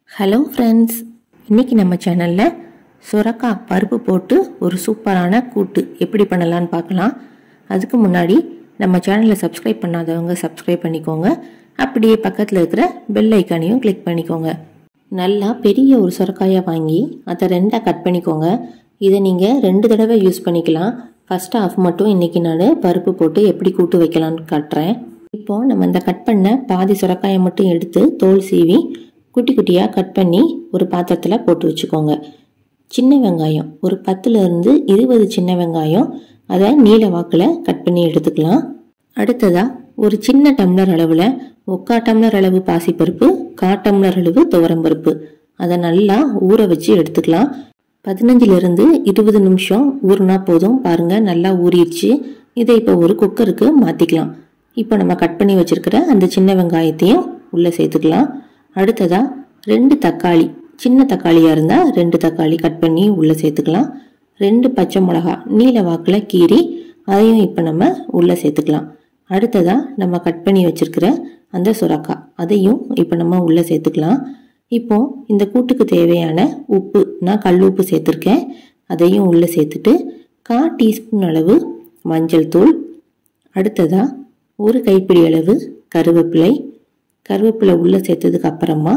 hello friends இன்னைக்கு நம்ம சேனலில் சுரக்காய் பருப்பு போட்டு ஒரு சூப்பரான கூட்டு எப்படி பண்ணலான்னு பார்க்கலாம் அதுக்கு முன்னாடி நம்ம சேனலை சப்ஸ்கிரைப் பண்ணாதவங்க சப்ஸ்கிரைப் பண்ணிக்கோங்க அப்படியே பக்கத்தில் இருக்கிற பெல் ஐக்கானையும் கிளிக் பண்ணிக்கோங்க நல்லா பெரிய ஒரு சுரக்காயை வாங்கி அதை ரெண்டாக கட் பண்ணிக்கோங்க இதை நீங்கள் ரெண்டு தடவை யூஸ் பண்ணிக்கலாம் ஃபர்ஸ்ட் ஆஃப் மட்டும் இன்றைக்கி நான் பருப்பு போட்டு எப்படி கூட்டு வைக்கலான்னு காட்டுறேன் இப்போ நம்ம இந்த கட் பண்ண பாதி சுரக்காயை மட்டும் எடுத்து தோல் சீவி குட்டி குட்டியாக கட் பண்ணி ஒரு பாத்திரத்தில் போட்டு வச்சுக்கோங்க சின்ன வெங்காயம் ஒரு பத்துலேருந்து இருபது சின்ன வெங்காயம் அதை நீல வாக்கில் கட் பண்ணி எடுத்துக்கலாம் அடுத்ததாக ஒரு சின்ன டம்ளர் அளவில் முக்கா டம்ளர் அளவு பாசிப்பருப்பு கா டம்ளர் அளவு துவரம்பருப்பு அதை நல்லா ஊற வச்சு எடுத்துக்கலாம் பதினஞ்சிலிருந்து இருபது நிமிஷம் ஊறினா போதும் பாருங்கள் நல்லா ஊறிடுச்சு இதை இப்போ ஒரு குக்கருக்கு மாற்றிக்கலாம் இப்போ நம்ம கட் பண்ணி வச்சிருக்கிற அந்த சின்ன வெங்காயத்தையும் உள்ளே சேர்த்துக்கலாம் அடுத்ததாக ரெண்டு தக்காளி சின்ன தக்காளியாக இருந்தால் ரெண்டு தக்காளி கட் பண்ணி உள்ளே சேர்த்துக்கலாம் ரெண்டு பச்சை மிளகா நீல வாக்கில் கீறி அதையும் இப்போ நம்ம உள்ளே சேர்த்துக்கலாம் அடுத்ததாக நம்ம கட் பண்ணி வச்சிருக்கிற அந்த சுரக்காய் அதையும் இப்போ நம்ம உள்ளே சேர்த்துக்கலாம் இப்போ இந்த கூட்டுக்கு தேவையான உப்பு நான் கல் உப்பு சேர்த்துருக்கேன் அதையும் உள்ளே சேர்த்துட்டு கா டீஸ்பூன் அளவு மஞ்சள் தூள் அடுத்ததாக ஒரு கைப்பிடி அளவு கருவேப்பிலை கருவேப்பிலை உள்ளே சேர்த்ததுக்கு அப்புறமா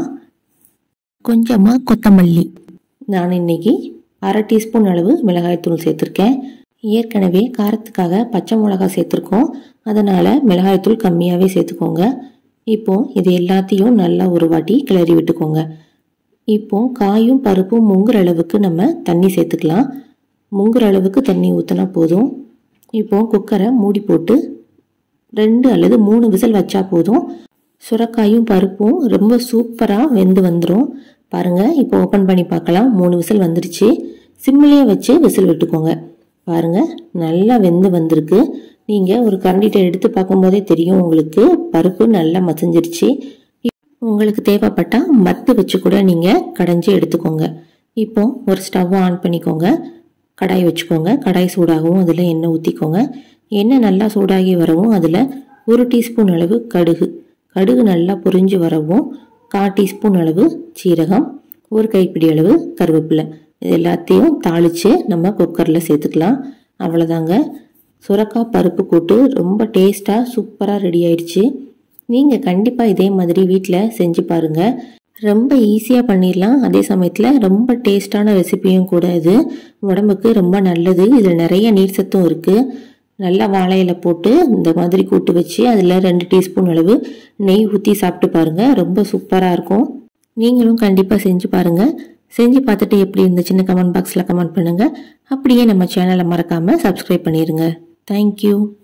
கொஞ்சமாக கொத்தமல்லி நான் இன்னைக்கு அரை டீஸ்பூன் அளவு மிளகாய்த்தூள் சேர்த்துருக்கேன் ஏற்கனவே காரத்துக்காக பச்சை மிளகாய் சேர்த்துருக்கோம் அதனால் மிளகாய்த்தூள் கம்மியாகவே சேர்த்துக்கோங்க இப்போ இது எல்லாத்தையும் நல்லா ஒரு வாட்டி கிளறி விட்டுக்கோங்க இப்போ காயும் பருப்பும் முங்குற அளவுக்கு நம்ம தண்ணி சேர்த்துக்கலாம் முங்குற அளவுக்கு தண்ணி ஊற்றினா போதும் இப்போ குக்கரை மூடி போட்டு ரெண்டு அல்லது மூணு விசில் வச்சா போதும் சுரக்காயும் பருப்பும் ரொம்ப சூப்பராக வெந்து வந்துடும் பாருங்கள் இப்போ ஓப்பன் பண்ணி பார்க்கலாம் மூணு விசில் வந்துருச்சு சிம்மிலேயே வச்சு விசில் விட்டுக்கோங்க பாருங்கள் நல்லா வெந்து வந்திருக்கு நீங்கள் ஒரு கரண்டிட்ட எடுத்து பார்க்கும்போதே தெரியும் உங்களுக்கு பருப்பு நல்லா மசிஞ்சிருச்சு உங்களுக்கு தேவைப்பட்டால் மத்து வச்சு கூட நீங்கள் கடைஞ்சி எடுத்துக்கோங்க இப்போ ஒரு ஸ்டவ் ஆன் பண்ணிக்கோங்க கடாய் வச்சுக்கோங்க கடாய் சூடாகவும் அதில் எண்ணெய் ஊற்றிக்கோங்க எண்ணெய் நல்லா சூடாகி வரவும் அதில் ஒரு டீஸ்பூன் அளவு கடுகு கடுகு நல்லா பொரிஞ்சு வரவும் கா டீஸ்பூன் அளவு சீரகம் ஒரு கைப்பிடி அளவு கருவேப்பிலை இது எல்லாத்தையும் தாளித்து நம்ம குக்கரில் சேர்த்துக்கலாம் அவ்வளோதாங்க சுரக்காய் பருப்பு கூட்டு ரொம்ப டேஸ்ட்டாக சூப்பராக ரெடி ஆயிடுச்சு நீங்கள் கண்டிப்பாக இதே மாதிரி வீட்டில் செஞ்சு பாருங்கள் ரொம்ப ஈஸியாக பண்ணிடலாம் அதே சமயத்தில் ரொம்ப டேஸ்டான ரெசிபியும் கூட இது உடம்புக்கு ரொம்ப நல்லது இதில் நிறைய நீர் சத்தும் இருக்குது நல்லா வாழையில போட்டு இந்த மாதிரி கூட்டு வச்சு அதில் ரெண்டு டீஸ்பூன் அளவு நெய் ஊற்றி சாப்பிட்டு பாருங்கள் ரொம்ப சூப்பராக இருக்கும் நீங்களும் கண்டிப்பாக செஞ்சு பாருங்கள் செஞ்சு பார்த்துட்டு எப்படி இருந்துச்சுன்னு கமெண்ட் பாக்ஸில் கமெண்ட் பண்ணுங்கள் அப்படியே நம்ம சேனலை மறக்காமல் சப்ஸ்கிரைப் பண்ணிடுங்க தேங்க்யூ